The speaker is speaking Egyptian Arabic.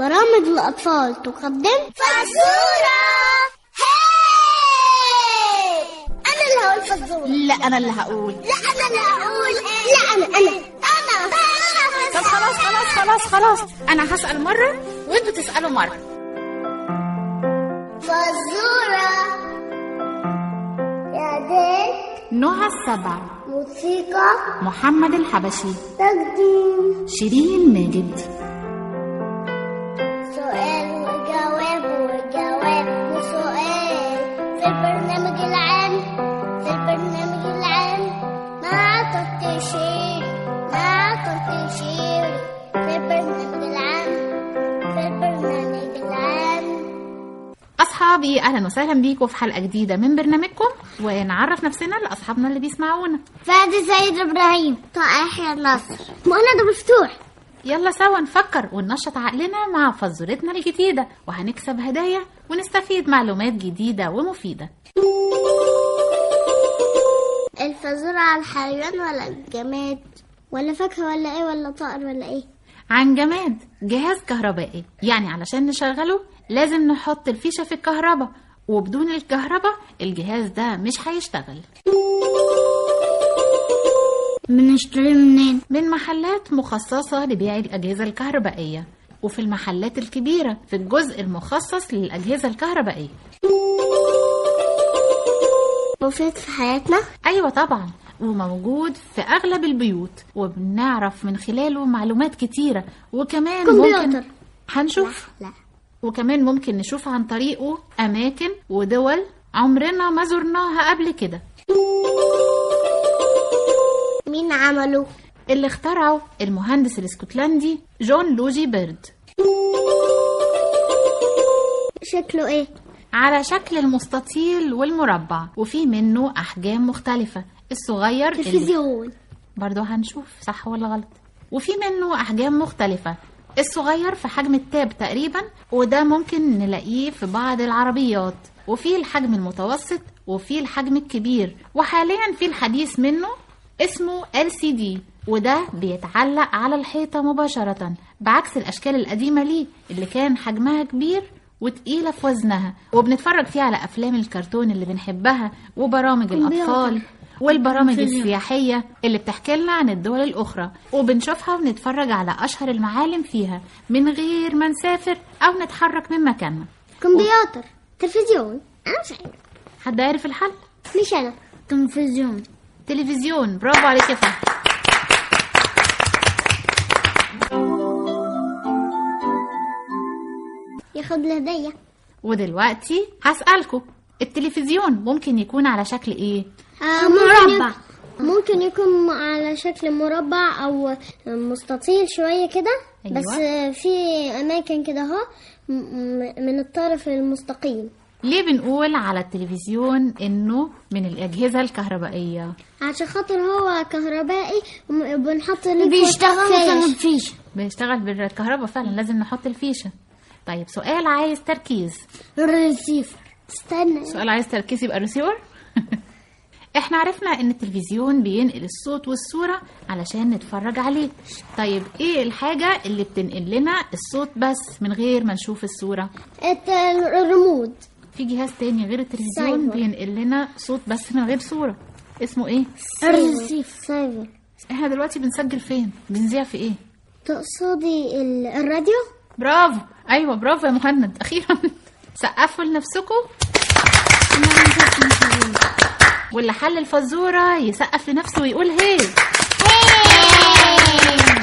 برامج الأطفال تقدم فزورة هاي أنا اللي هقول فزورة لا انا اللي هقول لا أنا اللي هقول لا أنا أنا أنا طب خلاص خلاص خلاص خلاص انا هسال مره وانتوا تسالوا مره فزورة إعداد نهى السبع موسيقى محمد الحبشي تقديم شيرين ماجد سؤال وجواب وجواب وسؤال في البرنامج العام في البرنامج العام مع تفتيشير مع تفتيشير في البرنامج العام في البرنامج العام اصحابي اهلا وسهلا بيكم في حلقه جديده من برنامجكم ونعرف نفسنا لاصحابنا اللي بيسمعونا فادي سيد ابراهيم طائح يا نصر مهند مفتوح يلا سوا نفكر وننشط عقلنا مع فزورتنا الجديده وهنكسب هدايا ونستفيد معلومات جديده ومفيده الفزورة على الحيوان ولا الجماد ولا فاكهة ولا ايه ولا طائر ولا ايه عن جماد جهاز كهربائي يعني علشان نشغله لازم نحط الفيشة في الكهرباء وبدون الكهرباء الجهاز ده مش هيشتغل بنشتري منين من محلات مخصصة لبيع الأجهزة الكهربائية وفي المحلات الكبيرة في الجزء المخصص للأجهزة الكهربائية مفيد في حياتنا أيوة طبعا وموجود في أغلب البيوت وبنعرف من خلاله معلومات كتيرة وكمان كمبيوتر. ممكن هنشوف لا وكمان ممكن نشوف عن طريقه أماكن ودول عمرنا ما زرناها قبل كده مين عمله اللي اخترعه المهندس الاسكتلندي جون لوجي بيرد شكله ايه على شكل المستطيل والمربع وفي منه أحجام مختلفة الصغير اللي تلفزيون برضو هنشوف صح ولا غلط وفي منه أحجام مختلفة الصغير في حجم التاب تقريبا وده ممكن نلاقيه في بعض العربيات وفي الحجم المتوسط وفي الحجم الكبير وحاليا في الحديث منه اسمه LCD وده بيتعلق على الحيطة مباشرة بعكس الأشكال القديمة ليه اللي كان حجمها كبير وتقيلة في وزنها وبنتفرج فيها على أفلام الكرتون اللي بنحبها وبرامج كمبيوتر. الأطفال والبرامج تلفزيون. السياحية اللي بتحكي لنا عن الدول الأخرى وبنشوفها ونتفرج على أشهر المعالم فيها من غير ما نسافر أو نتحرك من مكاننا كمبيوتر تلفزيون انا مش عارف حد عارف الحل؟ مش انا تلفزيون تلفزيون برافو عليك يا فهد ياخد الهدية ودلوقتي هسألكم التلفزيون ممكن يكون على شكل إيه؟ آه مربع ممكن يكون على شكل مربع او مستطيل شوية كده أيوة. بس في اماكن كده اهو م- م- من الطرف المستقيم ليه بنقول على التلفزيون إنه من الأجهزة الكهربائية؟ عشان خاطر هو كهربائي وم- بنحط ليه بيشتغل فيش بيشتغل بالكهرباء فعلا لازم نحط الفيشة طيب سؤال عايز تركيز الريسيفر استنى سؤال عايز تركيز يبقى ريسيفر احنا عرفنا ان التلفزيون بينقل الصوت والصورة علشان نتفرج عليه طيب ايه الحاجة اللي بتنقل لنا الصوت بس من غير ما نشوف الصورة الت- الريموت في جهاز تاني غير التلفزيون سايبر. بينقل لنا صوت بس من غير صورة اسمه ايه الريسيفر سايبر احنا دلوقتي بنسجل فين بنذيع في ايه تقصدي ال- الراديو برافو ايوه برافو يا مهند اخيرا سقفوا لنفسكم واللي حل الفزوره يسقف لنفسه ويقول هي